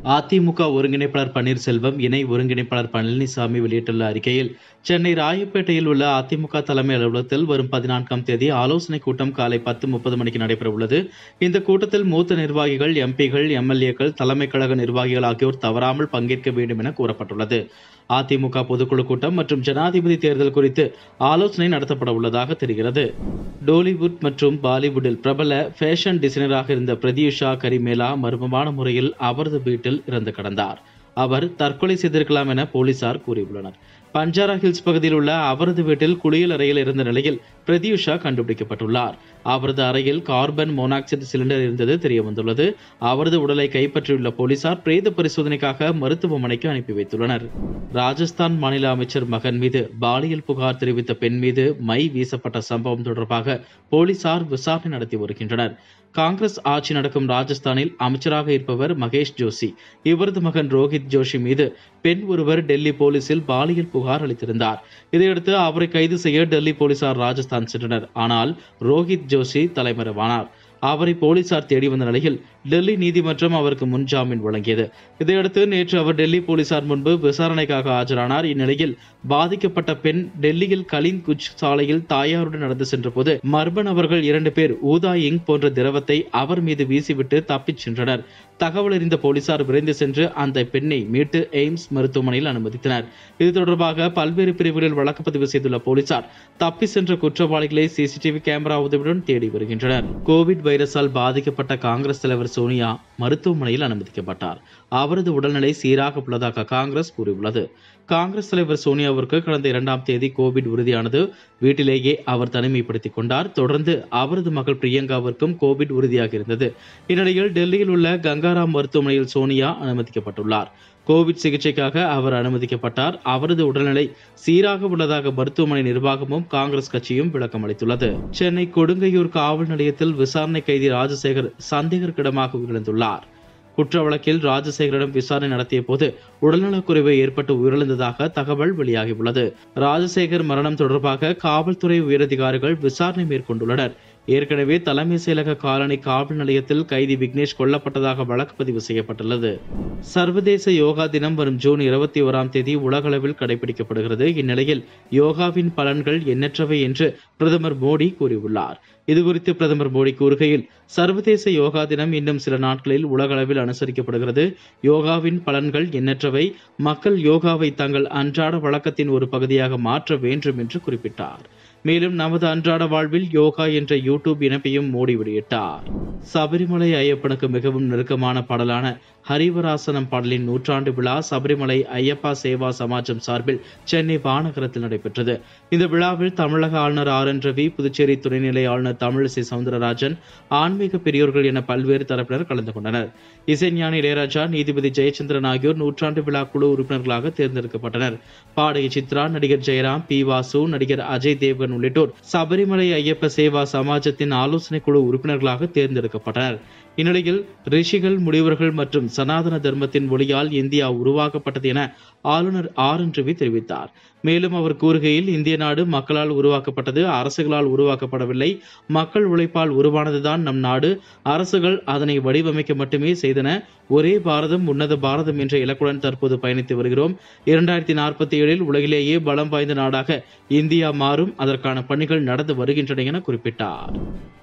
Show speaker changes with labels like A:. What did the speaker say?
A: அதிமுக ஒருங்கிணைப்பாளர் பன்னீர்செல்வம் இணை ஒருங்கிணைப்பாளர் பழனிசாமி வெளியிட்டுள்ள அறிக்கையில் சென்னை ராயப்பேட்டையில் உள்ள அதிமுக தலைமை அலுவலகத்தில் வரும் பதினான்காம் தேதி ஆலோசனைக் கூட்டம் காலை பத்து முப்பது மணிக்கு நடைபெற உள்ளது இந்த கூட்டத்தில் மூத்த நிர்வாகிகள் எம்பிகள் எம்எல்ஏக்கள் தலைமை கழக நிர்வாகிகள் ஆகியோர் தவறாமல் பங்கேற்க வேண்டும் என கூறப்பட்டுள்ளது அதிமுக பொதுக்குழு கூட்டம் மற்றும் ஜனாதிபதி தேர்தல் குறித்து ஆலோசனை நடத்தப்பட உள்ளதாக தெரிகிறது டோலிவுட் மற்றும் பாலிவுட்டில் பிரபல ஃபேஷன் டிசைனராக இருந்த பிரத்யூஷா கரிமேலா மர்மமான முறையில் அவரது வீட்டில் இறந்து கிடந்தார் அவர் தற்கொலை செய்திருக்கலாம் என போலீசார் கூறியுள்ளனர் பஞ்சாரா ஹில்ஸ் பகுதியில் உள்ள அவரது வீட்டில் குளியல் அறையில் இருந்த நிலையில் பிரத்யூஷா கண்டுபிடிக்கப்பட்டுள்ளார் அவரது அறையில் கார்பன் மோனாக்சைடு சிலிண்டர் இருந்தது தெரிய வந்துள்ளது அவரது உடலை கைப்பற்றியுள்ள போலீசார் பிரேத பரிசோதனைக்காக மருத்துவமனைக்கு அனுப்பி வைத்துள்ளனர் ராஜஸ்தான் மாநில அமைச்சர் மகன் மீது பாலியல் புகார் தெரிவித்த பெண் மீது மை வீசப்பட்ட சம்பவம் தொடர்பாக போலீசார் விசாரணை நடத்தி வருகின்றனர் காங்கிரஸ் ஆட்சி நடக்கும் ராஜஸ்தானில் அமைச்சராக இருப்பவர் மகேஷ் ஜோஷி இவரது மகன் ரோஹித் ஜோஷி மீது பெண் ஒருவர் டெல்லி போலீசில் பாலியல் புகார் அளித்திருந்தார் இதையடுத்து அவரை கைது செய்ய டெல்லி போலீசார் ராஜஸ்தான் சென்றனர் ஆனால் ரோஹித் ஜோஷி தலைமறைவானார் அவரை போலீசார் தேடி வந்த நிலையில் டெல்லி நீதிமன்றம் அவருக்கு முன்ஜாமீன் வழங்கியது இதையடுத்து நேற்று அவர் டெல்லி போலீசார் முன்பு விசாரணைக்காக ஆஜரானார் இந்நிலையில் பாதிக்கப்பட்ட பெண் டெல்லியில் கலின் குச் சாலையில் தாயாருடன் நடந்து சென்றபோது மர்ம நபர்கள் இரண்டு பேர் ஊதா இங் போன்ற திரவத்தை அவர் மீது வீசிவிட்டு தப்பிச் சென்றனர் தகவல் அறிந்த போலீசார் விரைந்து சென்று அந்த பெண்ணை மீட்டு எய்ம்ஸ் மருத்துவமனையில் அனுமதித்தனர் இது தொடர்பாக பல்வேறு பிரிவுகளில் வழக்கு பதிவு செய்துள்ள போலீசார் தப்பி சென்ற குற்றவாளிகளை சிசிடிவி கேமரா உதவியுடன் தேடி வருகின்றனர் கோவிட் வைரஸால் பாதிக்கப்பட்ட காங்கிரஸ் தலைவர் சோனியா மருத்துவமனையில் அனுமதிக்கப்பட்டார் அவரது உடல்நிலை சீராக உள்ளதாக காங்கிரஸ் கூறியுள்ளது காங்கிரஸ் தலைவர் சோனியாவிற்கு கடந்த இரண்டாம் தேதி கோவிட் உறுதியானது வீட்டிலேயே அவர் தனிமைப்படுத்திக் கொண்டார் தொடர்ந்து அவரது மகள் பிரியங்காவிற்கும் கோவிட் உறுதியாக இருந்தது இந்நிலையில் டெல்லியில் உள்ள கங்காராம் மருத்துவமனையில் சோனியா அனுமதிக்கப்பட்டுள்ளார் கோவிட் சிகிச்சைக்காக அவர் அனுமதிக்கப்பட்டார் அவரது உடல்நிலை சீராக உள்ளதாக மருத்துவமனை நிர்வாகமும் காங்கிரஸ் கட்சியும் விளக்கம் அளித்துள்ளது சென்னை கொடுங்கையூர் காவல் நிலையத்தில் விசாரணை கைதி ராஜசேகர் சந்தேகத்திடமாக உயிரிழந்துள்ளார் குற்ற வழக்கில் ராஜசேகரிடம் விசாரணை நடத்திய போது உடல்நலக்குறைவு ஏற்பட்டு உயிரிழந்ததாக தகவல் வெளியாகியுள்ளது ராஜசேகர் மரணம் தொடர்பாக காவல்துறை உயரதிகாரிகள் விசாரணை மேற்கொண்டுள்ளனர் ஏற்கனவே தலைமை செயலக காலனி காவல் நிலையத்தில் கைதி விக்னேஷ் கொல்லப்பட்டதாக வழக்கு பதிவு செய்யப்பட்டுள்ளது சர்வதேச யோகா தினம் வரும் ஜூன் இருபத்தி ஓராம் தேதி உலகளவில் கடைபிடிக்கப்படுகிறது இந்நிலையில் யோகாவின் பலன்கள் எண்ணற்றவை என்று பிரதமர் மோடி கூறியுள்ளார் இதுகுறித்து பிரதமர் மோடி கூறுகையில் சர்வதேச யோகா தினம் இன்னும் சில நாட்களில் உலகளவில் அனுசரிக்கப்படுகிறது யோகாவின் பலன்கள் எண்ணற்றவை மக்கள் யோகாவை தங்கள் அன்றாட வழக்கத்தின் ஒரு பகுதியாக மாற்ற வேண்டும் என்று குறிப்பிட்டார் மேலும் நமது அன்றாட வாழ்வில் யோகா என்ற யூடியூப் இணைப்பையும் மோடி வெளியிட்டார் சபரிமலை ஐயப்பனுக்கு மிகவும் நெருக்கமான பாடலான ஹரிவராசனம் பாடலின் நூற்றாண்டு விழா சபரிமலை ஐயப்பா சேவா சமாஜம் சார்பில் சென்னை வானகரத்தில் நடைபெற்றது இந்த விழாவில் தமிழக ஆளுநர் ஆர் என் ரவி புதுச்சேரி துணைநிலை ஆளுநர் தமிழிசை சவுந்தரராஜன் ஆன்மீக பெரியோர்கள் என பல்வேறு தரப்பினர் கலந்து கொண்டனர் இசைஞானி இளையராஜா நீதிபதி ஜெயச்சந்திரன் ஆகியோர் நூற்றாண்டு விழா குழு உறுப்பினர்களாக தேர்ந்தெடுக்கப்பட்டனர் பாடகி சித்ரா நடிகர் ஜெயராம் பி வாசு நடிகர் அஜய் தேவ்கன் உள்ளிட்டோர் சபரிமலை ஐயப்ப சேவா சமாஜத்தின் ஆலோசனை குழு உறுப்பினர்களாக தேர்ந்தெடுக்கப்பட்டனர் இந்நிலையில் ரிஷிகள் முனிவர்கள் மற்றும் சனாதன தர்மத்தின் ஒளியால் இந்தியா உருவாக்கப்பட்டது என ஆளுநர் ஆர் என் ரவி தெரிவித்தார் மேலும் அவர் கூறுகையில் இந்திய நாடு மக்களால் உருவாக்கப்பட்டது அரசுகளால் உருவாக்கப்படவில்லை மக்கள் உழைப்பால் உருவானதுதான் நம் நாடு அரசுகள் அதனை வடிவமைக்க மட்டுமே செய்தன ஒரே பாரதம் உன்னத பாரதம் என்ற இலக்குடன் தற்போது பயணித்து வருகிறோம் இரண்டாயிரத்தி நாற்பத்தி ஏழில் உலகிலேயே பலம் வாய்ந்த நாடாக இந்தியா மாறும் அதற்கான பணிகள் நடந்து வருகின்றன என குறிப்பிட்டார்